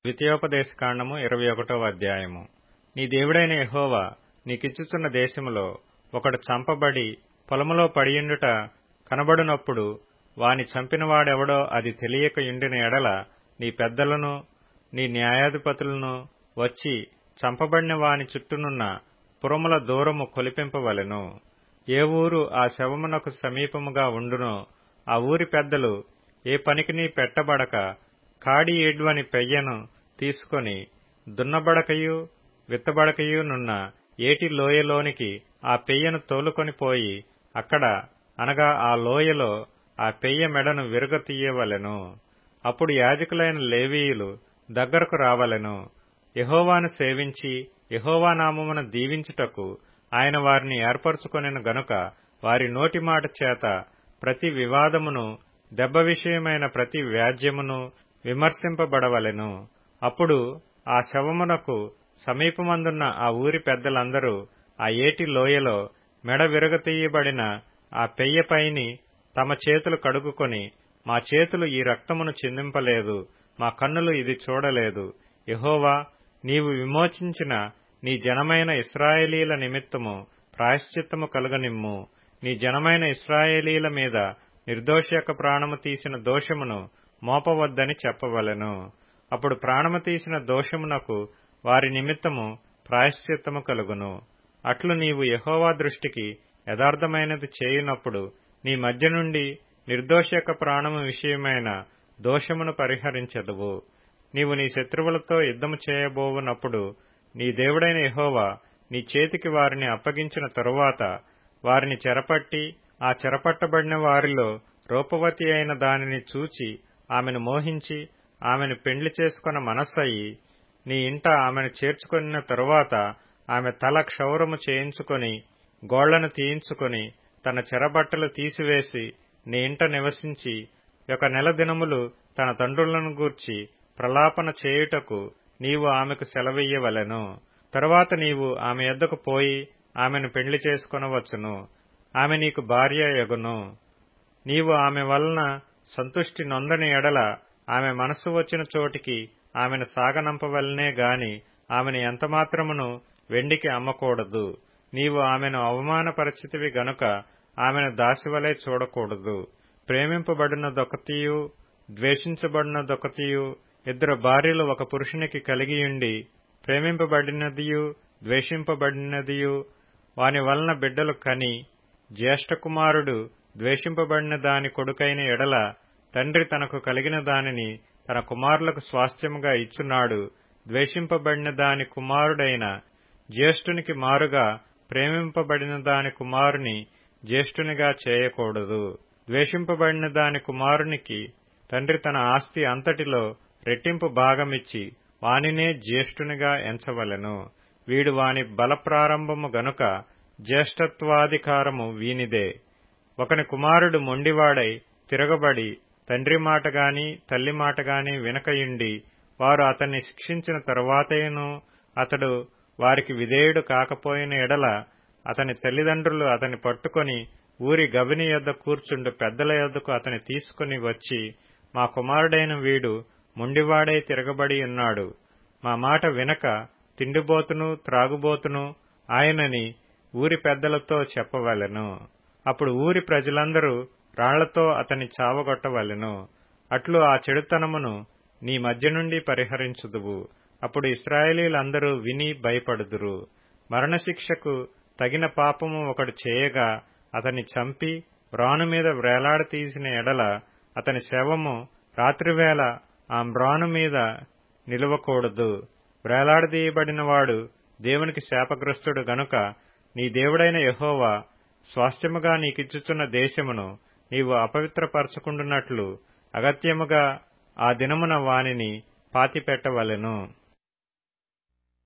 ద్వితీయోపదేశకాండము ఇరవై ఒకటవ అధ్యాయము నీ దేవుడైన యెహోవా నీకిచ్చుచున్న దేశములో ఒకడు చంపబడి పొలములో పడియుండుట కనబడునప్పుడు వాని చంపినవాడెవడో అది తెలియక యుండిన ఎడల నీ పెద్దలను నీ న్యాయాధిపతులను వచ్చి చంపబడిన వాని చుట్టూనున్న పురముల దూరము కొలిపింపవలెను ఏ ఊరు ఆ శవమునకు సమీపముగా ఉండునో ఆ ఊరి పెద్దలు ఏ పనికిని పెట్టబడక కాడి ఏడ్వని పెయ్యను తీసుకొని దున్నబడకయు విత్తబడకయు నున్న ఏటి లోయలోనికి ఆ పెయ్యను తోలుకొని పోయి అక్కడ అనగా ఆ లోయలో ఆ పెయ్య మెడను విరగతీయవలెను అప్పుడు యాజకులైన లేవీయులు దగ్గరకు రావలెను యహోవాను సేవించి యహోవా నామమున దీవించుటకు ఆయన వారిని ఏర్పరచుకొనెను గనుక వారి నోటి మాట చేత ప్రతి వివాదమును దెబ్బ విషయమైన ప్రతి వ్యాజ్యమును విమర్శింపబడవలెను అప్పుడు ఆ శవమునకు సమీపమందున్న ఆ ఊరి పెద్దలందరూ ఆ ఏటి లోయలో మెడ విరగతీయబడిన ఆ పెయ్యపైని తమ చేతులు కడుగుకొని మా చేతులు ఈ రక్తమును చిందింపలేదు మా కన్నులు ఇది చూడలేదు యహోవా నీవు విమోచించిన నీ జనమైన ఇస్రాయేలీల నిమిత్తము ప్రాయశ్చిత్తము కలుగనిమ్ము నీ జనమైన ఇస్రాయేలీల మీద నిర్దోషి యొక్క ప్రాణము తీసిన దోషమును మోపవద్దని చెప్పవలెను అప్పుడు ప్రాణము తీసిన దోషమునకు వారి నిమిత్తము ప్రాయశ్చిత్తము కలుగును అట్లు నీవు యహోవా దృష్టికి యథార్థమైనది చేయునప్పుడు నీ మధ్య నుండి నిర్దోషి యొక్క ప్రాణము విషయమైన దోషమును పరిహరించదువు నీవు నీ శత్రువులతో యుద్ధము చేయబోవునప్పుడు నీ దేవుడైన యహోవా నీ చేతికి వారిని అప్పగించిన తరువాత వారిని చెరపట్టి ఆ చెరపట్టబడిన వారిలో రూపవతి అయిన దానిని చూచి ఆమెను మోహించి ఆమెను పెండ్లి చేసుకున్న మనస్సయి నీ ఇంట ఆమెను చేర్చుకొనిన తరువాత ఆమె తల క్షౌరము చేయించుకొని గోళ్లను తీయించుకొని తన చెరబట్టలు తీసివేసి నీ ఇంట నివసించి ఒక నెల దినములు తన తండ్రులను గూర్చి ప్రలాపన చేయుటకు నీవు ఆమెకు సెలవీయవలెను తరువాత నీవు ఆమె యొద్దకు పోయి ఆమెను పెండ్లి చేసుకొనవచ్చును ఆమె నీకు భార్య యగును నీవు ఆమె వలన సంతుష్టి నొందని ఎడల ఆమె మనస్సు వచ్చిన చోటికి ఆమెను సాగనంపవలనే గాని ఆమెను ఎంతమాత్రమును వెండికి అమ్మకూడదు నీవు ఆమెను అవమానపరిచితివి గనుక ఆమెను దాసివలే చూడకూడదు ప్రేమింపబడినదొకతియు ద్వేషించబడినదొకతియు ఇద్దరు భార్యలు ఒక పురుషునికి కలిగియుండి ప్రేమింపబడినదియు ద్వేషింపబడినదియు వాని వలన బిడ్డలు కని జ్యేష్ఠ కుమారుడు ద్వేషింపబడిన దాని కొడుకైన ఎడల తండ్రి తనకు కలిగిన దానిని తన కుమారులకు స్వాస్థ్యముగా ఇచ్చున్నాడు ద్వేషింపబడిన దాని కుమారుడైన జ్యేష్ఠునికి మారుగా ప్రేమింపబడిన దాని కుమారుని జ్యేష్ఠునిగా చేయకూడదు ద్వేషింపబడిన దాని కుమారునికి తండ్రి తన ఆస్తి అంతటిలో రెట్టింపు భాగమిచ్చి వానినే జ్యేష్ఠునిగా ఎంచవలెను వీడు వాని బల ప్రారంభము గనుక జ్యేష్ఠత్వాధికారము వీనిదే ఒకని కుమారుడు మొండివాడై తిరగబడి తండ్రి మాటగాని తల్లి మాటగాని వినకయుండి వారు అతన్ని శిక్షించిన తరువాతేను అతడు వారికి విధేయుడు కాకపోయిన ఎడల అతని తల్లిదండ్రులు అతని పట్టుకొని ఊరి గవిని యొద్ద కూర్చుండు పెద్దల యొద్దకు అతని తీసుకుని వచ్చి మా కుమారుడైన వీడు మొండివాడై తిరగబడి ఉన్నాడు మా మాట వినక తిండిబోతును త్రాగుబోతును ఆయనని ఊరి పెద్దలతో చెప్పవలెను అప్పుడు ఊరి ప్రజలందరూ రాళ్లతో అతని చావగొట్టవలెను అట్లు ఆ చెడుతనమును నీ మధ్య నుండి పరిహరించుదువు అప్పుడు ఇస్రాయేలీలందరూ విని భయపడుదురు మరణశిక్షకు తగిన పాపము ఒకడు చేయగా అతన్ని చంపి మ్రాను మీద వ్రేలాడతీసిన ఎడల అతని శవము రాత్రివేళ ఆ మ్రాను మీద నిలువకూడదు వ్రేలాడదీయబడినవాడు దేవునికి శాపగ్రస్తుడు గనుక నీ దేవుడైన యహోవా స్వాస్థ్యముగా నీకిచ్చుచున్న దేశమును నీవు అపవిత్రపరచుకుండునట్లు అగత్యముగా ఆ దినమున వానిని పాతిపెట్టవలెను